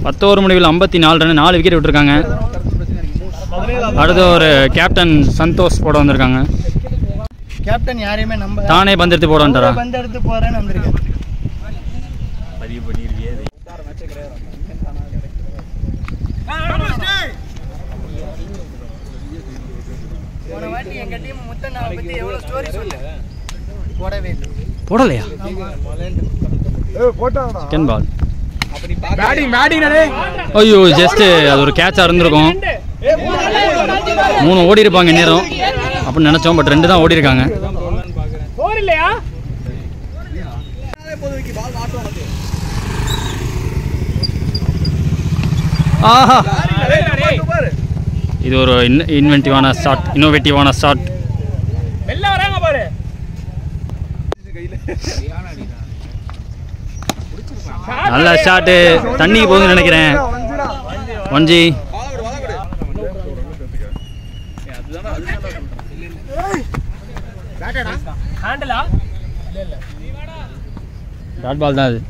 பத்து ஓவர் முடிவில் ஐம்பத்தி நாலு ரன் நாலு விக்கெட் விட்டுருக்காங்க அடுத்து ஒரு கேப்டன் சந்தோஷ் போட வந்திருக்காங்க கேப்டன் யாரையுமே நம்ப தானே பந்து எடுத்து போட வந்துட்டாரா பந்து எடுத்து போறேன்னு வந்திருக்கேன் போன வாட்டி எங்க டீம் முத்தண்ணாவை பத்தி எவ்வளவு ஸ்டோரி சொல்லு போடவே இல்லை போடலையா செகண்ட் பால் பேட்டிங் பேட்டிங் நானே ஐயோ ஜஸ்ட் அது ஒரு கேட்சாக இருந்திருக்கும் மூணு ஓடி இருப்பாங்க நேரம் அப்படின்னு நினச்சோம் பட் ரெண்டு தான் ஓடி இருக்காங்க ஆஹா இது ஒரு இன் இன்வென்டிவான ஷாட் இன்னோவேட்டிவான ஷாட் வெளில வராங்க பாரு நல்ல ஷாட்டு தண்ணிக்கு போகுதுன்னு நினைக்கிறேன் ஒன்ஜி ஹேண்டலா டாட் பால் தான் அது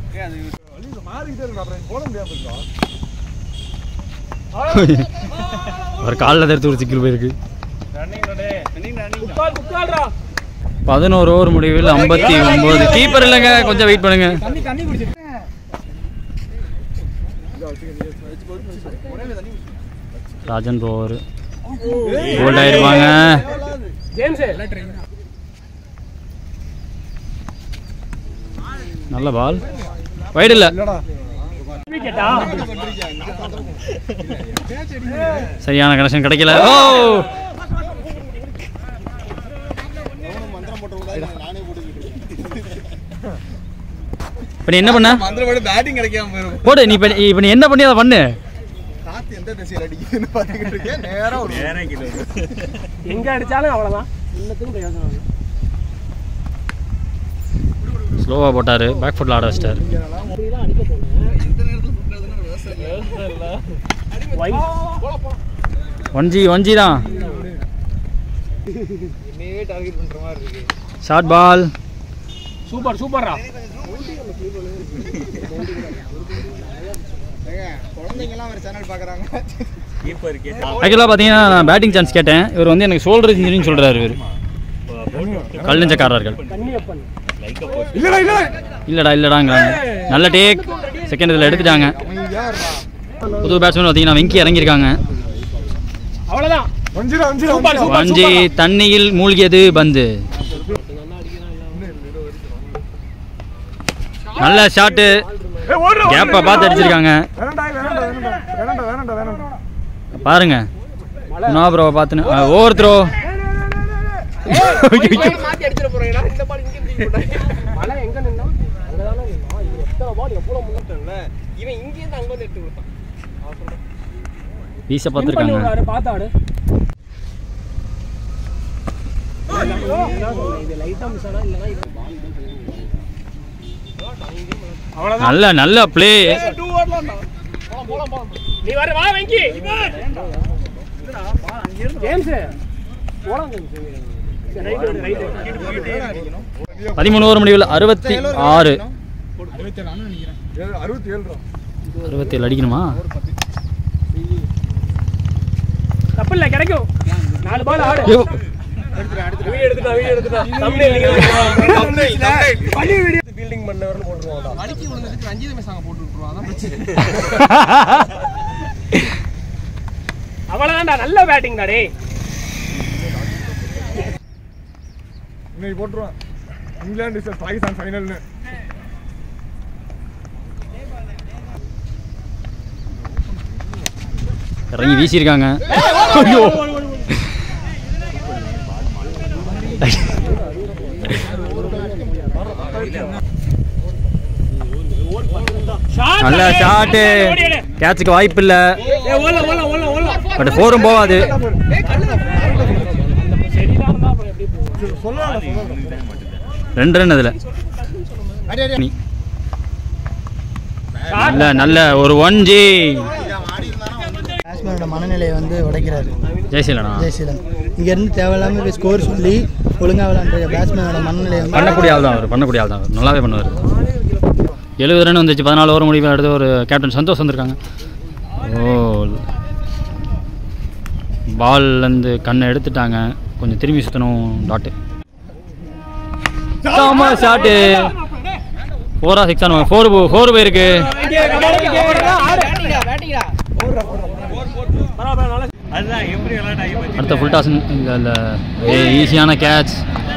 ஒரு காலில் தடுத்து ஒரு சிக்கல் போயிருக்கு குக்கால் குக்கால்ரா பதினோரு ஓவர் முடிவில் ஐம்பத்தி ஒம்பது கீப்பர் இல்லைங்க கொஞ்சம் வெயிட் பண்ணுங்க ராஜன் ஓவர் போல்ட் ஆயிருப்பாங்க ஜேம்ஸ் நல்ல பால் வைடு இல்லை விக்கெட்டா சரியான கனெக்ஷன் கிடைக்கல ஓ இப்போ நீ என்ன பண்ண மந்திர போட்டு பேட்டிங் கிடைக்காம போயிரும் போடு நீ இப்போ இப்போ நீ என்ன பண்ணி அதை பண்ணு காத்து எந்த திசையில் அடிக்குதுன்னு பார்த்துக்கிட்டு இருக்கேன் நேரா ஒரு நேரம் கிலோ எங்க அடிச்சாலும் அவ்வளவுதான் இன்னத்துக்கும் பிரயோஜனம் இல்லை. ஸ்லோவாக போட்டார் பேக் ஃபுட்டில் ஆட வச்சிட்டார் அப்படிதான் அடிக்க போனேன் எந்த நேரத்தில் சுற்றுறதுன்னு விவசாயம் வை ஒன்ஜி ஒன்ஜி தான் என்னையே டார்கெட் பண்ற மாதிரி இருக்கு ஷார்ட் பால் சூப்பர் சூப்பர்ரா ஏங்க குழந்தைங்கலாம் ஒரு சேனல் பார்க்குறாங்க ஆக்சுவலாக பார்த்தீங்கன்னா நான் பேட்டிங் சான்ஸ் கேட்டேன் இவர் வந்து எனக்கு சோல்டர் இன்ஜுரின்னு சொல்கிறாரு இவர் கல் நெஞ்சக்காரர்கள் கண்ணியப்பன் இல்லைடா இல்லைடாங்கிறாங்க நல்ல டேக் செகண்ட் இதில் எடுத்துட்டாங்க புது பேட்ஸ்மேன் பார்த்தீங்கன்னா வெங்கி இறங்கியிருக்காங்க அவ்வளவுதான் சூப்பர் சூப்பர் வஞ்சி தண்ணியில் மூழ்கியது பந்து நல்ல ஷாட்டு கேப்பை பார்த்து அடிச்சிருக்காங்க பாருங்க நோபரோவை பார்த்துன்னு ஓவர் த்ரோ மாத்தி அடிச்சிட போறீங்களா இந்த பால் இங்க தூக்கி போட்டாங்க மழை எங்க நின்னா அங்கதானே நின்னா இது எத்தனை பால் எவ்வளவு முன்னேற்றம்ல இவன் இங்க இருந்து அங்க வந்து எடுத்து கொடுத்தான் அவன் சொல்றான். வீச Win பண்ணி பார்த்துருக்காங்க விடுறாரு, பார்த்தாடு இது லைட்டா மிஸ் ஆனா இல்லனா இது பால் அவ்வளவுதான் நல்ல நல்ல ப்ளே நீ வர வா வெங்கி ஜேம்ஸ் போலாம் ஜேம்ஸ் ரைட் ரைட் பதிமூணு ஓவர் முடிவில் அறுபத்தி ஆறு அறுபத்தி ஏழு ரூபா அறுபத்தி ஏழு அடிக்கணுமா தப்பு இல்ல கிடைக்கும் நாலு பால் ஆடு ஐயோ, வீடியோ எடுத்துட்டா வீடியோ எடுத்துட்டா thumbnail பண்ணி வீடியோ ஃபீல்டிங் பண்ணவர்னு போட்டுருவோம் அடிக்கி விழுந்ததுக்கு ரஞ்சித மேசாங்க போட்டு விட்டுருவான் அதான் பிரச்சனை அவ்வளவுதான்டா நல்ல பேட்டிங்டா டேய் இன்னைக்கு போட்டுருவான் இங்கிலாந்து விசஸ் பாகிஸ்தான் ஃபைனல்னு இறங்கி வீசியிருக்காங்க ஐயோ ஷாட் நல்ல ஷாட்டு கேட்சுக்கு வாய்ப்பு இல்லை ஏ ஓல ஓல ஓல ஓல பட் ஃபோரும் போகாது சரிதான் இருந்தா அப்புறம் எப்படி போகும் ரெண்டு ரன் அதில் நல்ல நல்ல ஒரு ஒன் ஜி பேட்ஸ்மேனோட மனநிலையை வந்து உடைக்கிறாரு ஜெயசீலனா ஜெயசீலன் இங்கேருந்து தேவையில்லாமல் போய் ஸ்கோர் சொல்லி ஒழுங்காக விளாண்டுருக்க பேட்ஸ்மேனோட மனநிலையை வந்து பண்ணக்கூடிய ஆள் தான் அவர் பண்ணக்கூடிய ஆள் தான் அவர் நல்லாவே பண்ணுவார் எழுபது ரன் வந்துச்சு பதினாலு ஓவர் முடிவு அடுத்து ஒரு கேப்டன் சந்தோஷ் வந்திருக்காங்க ஓ பால்லேருந்து கண்ணை எடுத்துட்டாங்க கொஞ்சம் திரும்பி சுற்றணும் டாட்டு ஆமா ஷாட்டு ஃபோரா சிக்ஸா ஃபோர் ஃபோர் போயிருக்கு அடுத்த ஃபுல் டாஸ் இல்லை இல்லை ஈஸியான கேட்ச்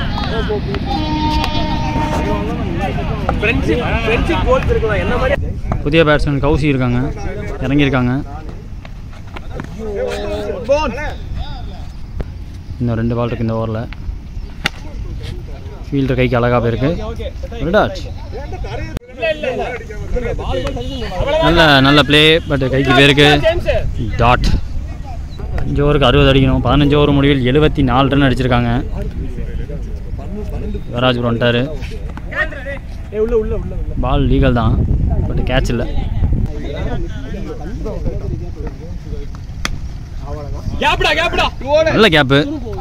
ஃப்ரெண்ட்ஷிப் ஃப்ரெண்ட்ஷிப் கோல்ஸ் இருக்கலாம் என்ன மாதிரி புதிய பேட்ஸ்மேன் கௌசி இருக்காங்க இறங்கியிருக்காங்க இன்னும் ரெண்டு பால் இருக்கு இந்த ஓவரில் ஃபீல்டர் கைக்கு அழகாக போயிருக்கு ஒரு டாட் நல்ல நல்ல ப்ளே பட் கைக்கு போயிருக்கு டாட் அஞ்சு ஓவருக்கு அறுபது அடிக்கணும் பதினஞ்சு ஓவர் முடிவில் எழுபத்தி நாலு ரன் அடிச்சிருக்காங்க யுவராஜ் வந்துட்டாரு உள்ள உள்ள உள்ள பால் லீகல் தான் பட் கேட்ச் இல்லை கேப்டா கேப்டா நல்ல கேப்பு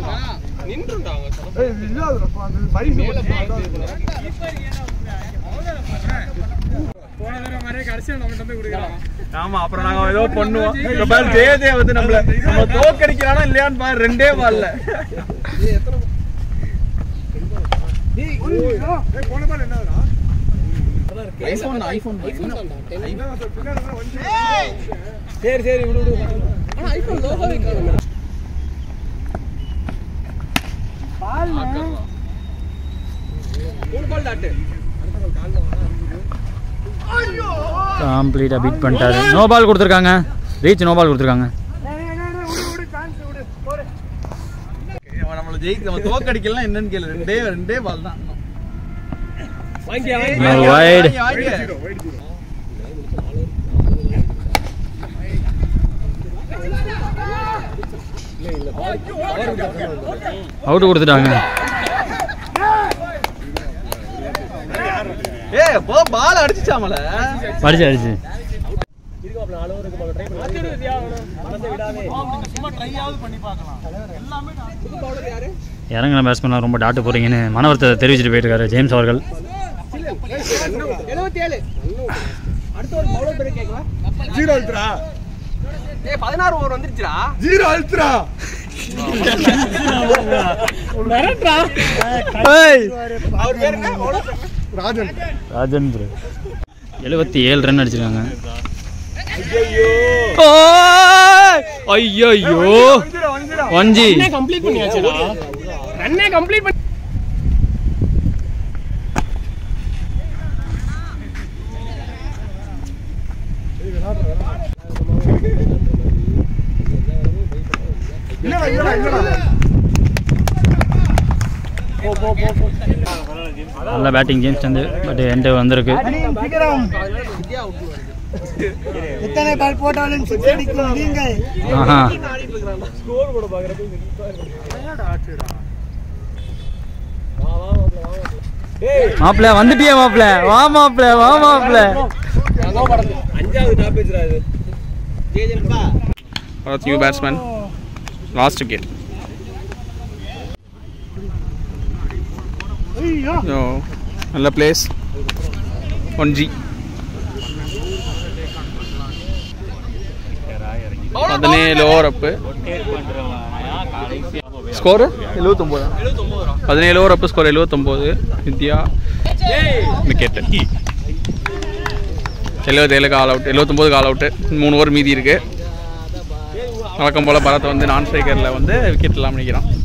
ஆமா அப்புறம் நாங்க ஏதோ பண்ணுவோம் இப்ப பாரு ஜெயதே வந்து நம்மள நம்ம தோக்கடிக்கிறானா இல்லையான்னு பாரு ரெண்டே பால்ல சரி சரி விடு விடு ஆனா ஐபோன் லோகோவே காணுமே மூணு பால் டாட்டு கம்ப்ளீட்டாக பீட் பண்ணிட்டாரு நோ பால் கொடுத்துருக்காங்க ரீச் நோ பால் கொடுத்துருக்காங்க அவன் நம்மள ஜெயிக்க நம்ம தோக்கடிக்கலாம் என்னன்னு கேளு ரெண்டே ரெண்டே பால் தான் இன்னொரு wide. அவுட் கொடுத்துட்டாங்க ஏ போ பால் அடிச்சுச்சாமல படிச்சு அடிச்சு இறங்கின பேட்ஸ்மேன்லாம் ரொம்ப டாட்டு போகிறீங்கன்னு மனவர்த்தை தெரிவிச்சுட்டு போயிட்டுருக்காரு ஜேம்ஸ் அவர்கள் எழுபத்தேழு அடுத்த ஒரு பவுலர் பேரு கேட்கலாம் ஜீரோ அல்ட்ரா ஏ பதினாறு ஓவர் வந்துருச்சுடா ஜீரோ அல்ட்ரா அவர் பேர் என்ன bowler பேரு? ராஜன் ராஜன் ப்ரோ எழுபத்தி ஏழு ரன் அடிச்சிருக்காங்க ஐயோ வந்துரும், வந்துரும். ஒஞ்சி கம்ப்ளீட் பண்ணியாச்சுடா ரன்னே கம்ப்ளீட் பண்ணி இல்லடா இல்லடா இல்லடா நல்ல பேட்டிங் ஜேம்ஸ் வந்து பட் என்கிட்ட வந்திருக்கு எத்தனை பால் போட்டாலும் சிக்ஸ் அடிக்கும் நீங்கள் ஆஹா ஸ்கோர் போட பாக்குறப்ப மாப்பிள்ள வந்துட்டியே மாப்பிள்ள வா மாப்பிள்ள வா மாப்பிள்ள அஞ்சாவது டாப் பேஜ்ரா இது new batsman. Last wicket. So, நல்ல பிளேஸ் ஒன் ஜி பதினேழு ஓவர் அப்பு ஸ்கோர் எழுபத்தொம்போது பதினேழு ஓவர் அப்பு ஸ்கோர் எழுபத்தொம்போது வித்யா விக்கெட்டு எழுபத்தேழுக்கு ஆல் அவுட் எழுபத்தொம்போதுக்கு ஆல் அவுட்டு மூணு ஓவர் மீதி இருக்குது வழக்கம் போல் பரத் வந்து நான் ஸ்ட்ரைக்கரில் வந்து விக்கெட் இல்லாமல் நிற்கிறான்